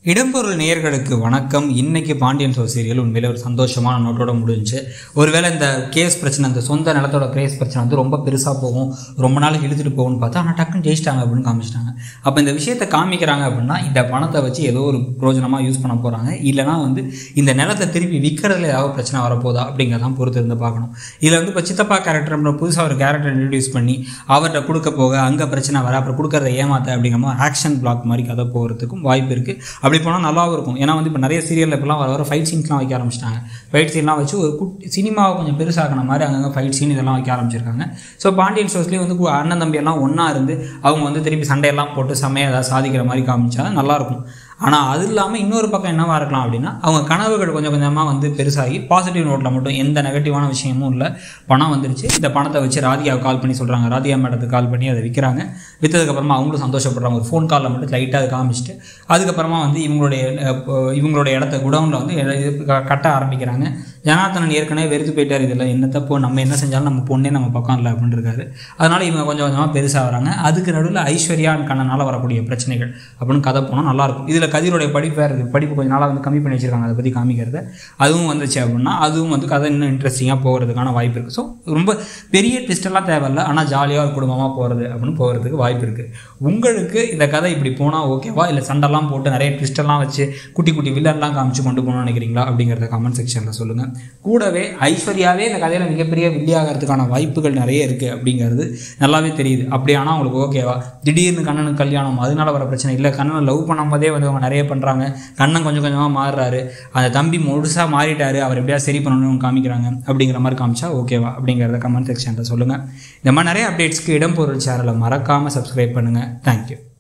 இடம்பொருள் நேயர்களுக்கு வணக்கம் இன்னைக்கு பாண்டியன் சோ சீரியல் உண்மையிலே ஒரு சந்தோஷமான நோட்டோட முடிஞ்சுச்சு ஒருவேளை இந்த கேஸ் பிரச்சனை அந்த சொந்த நிலத்தோட கேஸ் பிரச்சனை வந்து ரொம்ப பெருசாக போகும் ரொம்ப நாளைக்கு இழுத்துட்டு போகும்னு பார்த்தா ஆனால் டக்குன்னு ஜெயிச்சிட்டாங்க அப்படின்னு காமிச்சிட்டாங்க அப்போ இந்த விஷயத்தை காமிக்கிறாங்க அப்படின்னா இந்த பணத்தை வச்சு ஏதோ ஒரு பிரயோஜனமாக யூஸ் பண்ண போகிறாங்க இல்லைனா வந்து இந்த நிலத்தை திருப்பி விற்கிறதுல ஏதாவது பிரச்சனை வரப்போதா அப்படிங்கிறதான் பொறுத்து இருந்து பார்க்கணும் இதில் வந்து இப்போ சித்தப்பா கேரக்டர் புதுசாக ஒரு கேரக்டர் இன்ட்ரடியூஸ் பண்ணி அவர்கிட்ட கொடுக்க போக அங்கே பிரச்சனை வர அப்புறம் கொடுக்கறத ஏமாத்த அப்படிங்கிற மாதிரி ஆக்ஷன் பிளாக் மாதிரி கதை போகிறதுக்கும் வாய்ப்பு இருக்குது அப்படி போனால் நல்லாவும் இருக்கும் ஏன்னா வந்து இப்போ நிறைய சீரியலில் இப்போலாம் வர வர ஃபைட் சீன்ஸ்லாம் வைக்க ஆரம்பிச்சிட்டாங்க ஃபைட் சீன்லாம் வச்சு ஒரு குட்டி சினிமாவை கொஞ்சம் பெருசாக்கின மாதிரி அங்கங்கே ஃபைட் சீன் இதெல்லாம் வைக்க ஆரம்பிச்சிருக்காங்க ஸோ பாண்டியன் ஷோஸ்லேயே வந்து கு- அண்ணன் தம்பி எல்லாம் ஒன்றா இருந்து அவங்க வந்து திருப்பி சண்டையெல்லாம் போட்டு செம்மையாக ஏதாவது சாதிக்கிற மாதிரி காமிச்சா நல்லாயிருக்கும் ஆனால் அது இல்லாமல் இன்னொரு பக்கம் என்னவா இருக்கலாம் அப்படின்னா அவங்க கனவுகள் கொஞ்சம் கொஞ்சமாக வந்து பெருசாகி பாசிட்டிவ் நோட்டில் மட்டும் எந்த நெகட்டிவான விஷயமும் இல்லை பணம் வந்துருச்சு இந்த பணத்தை வச்சு ராதிகாவை கால் பண்ணி சொல்கிறாங்க ராதிகா மேடத்துக்கு கால் பண்ணி அதை விற்கிறாங்க விற்றதுக்கப்புறமா அவங்களும் சந்தோஷப்படுறாங்க ஒரு ஃபோன் காலில் மட்டும் லைட்டாக அதை காமிச்சிட்டு அதுக்கப்புறமா வந்து இவங்களுடைய அஹ், இப்போ இவங்களுடைய இடத்த குடவுனில் வந்து எ- இது க- கட்ட ஆரம்பிக்கிறாங்க ஜனார்த்தனன் ஏற்கனவே வெறுத்து போயிட்டார் இதில் என்ன தப்போ நம்ம என்ன செஞ்சாலும் நம்ம பொண்ணே நம்ம பக்கம் இல்லை அப்படின்னு இருக்காரு அதனால் இவங்க கொஞ்சம் கொஞ்சமாக பெருசாக வராங்க அதுக்கு நடுவில் ஐஸ்வர்யா and கண்ணனால் வரக்கூடிய பிரச்சனைகள் அப்படின்னு கதை போனால் நல்லாயிருக்கும் இதில் கதிரோடைய படிப்பு வேறு இருக்குது படிப்பு கொஞ்சம் நாளாக வந்து கம்மி பண்ணி வச்சிருக்காங்க அதை பற்றி காமிக்கிறது அதுவும் வந்துச்சு அப்படின்னா அதுவும் வந்து கதை இன்னும் இன்ட்ரெஸ்டிங்காக போகிறதுக்கான வாய்ப்பு இருக்குது ஸோ ரொம்ப பெரிய ட்விஸ்டெல்லாம் தேவையில்ல ஆனால் ஜாலியாக ஒரு குடும்பமாக போகிறது அப்படின்னு போகிறதுக்கு வாய்ப்பு இருக்குது உங்களுக்கு இந்த கதை இப்படி போனால் ஓகேவா இல்லை சண்டைலாம் போட்டு நிறைய ட்விஸ்டெல்லாம் வச்சு குட்டி குட்டி வில்லன்லாம் காமிச்சு கொண்டு போகணும்னு நினைக்கிறீங்களா அப்படிங்கிறத கமெண்ட் செக்ஷனில் சொல்லுங்கள் கூடவே ஐஸ்வர்யாவே இந்த கதையில் மிகப்பெரிய வில்லியாகிறதுக்கான வாய்ப்புகள் நிறைய இருக்குது அப்படிங்கிறது நல்லாவே தெரியுது அப்படி ஆனால் உங்களுக்கு ஓகேவா திடீர்னு கண்ணனுக்கு கல்யாணம் அதனால வர பிரச்சனை இல்லை கண்ணனை லவ் பண்ணும்போதே வந்து அவங்க நிறைய பண்ணுறாங்க கண்ணன் கொஞ்சம் கொஞ்சமாக மாறுறாரு அந்த தம்பி முழுசாக மாறிட்டாரு அவர் எப்படியா சரி பண்ணணும்னு காமிக்கிறாங்க அப்படிங்கிற மாதிரி காமிச்சா ஓகேவா அப்படிங்கிறத கமெண்ட் செக்ஷனில் சொல்லுங்கள் இந்த மாதிரி நிறைய அப்டேட்ஸ்க்கு இடம் பொருள் சேனலை மறக்காமல் சப்ஸ்கிரைப் பண்ணுங்கள் தேங்க்யூ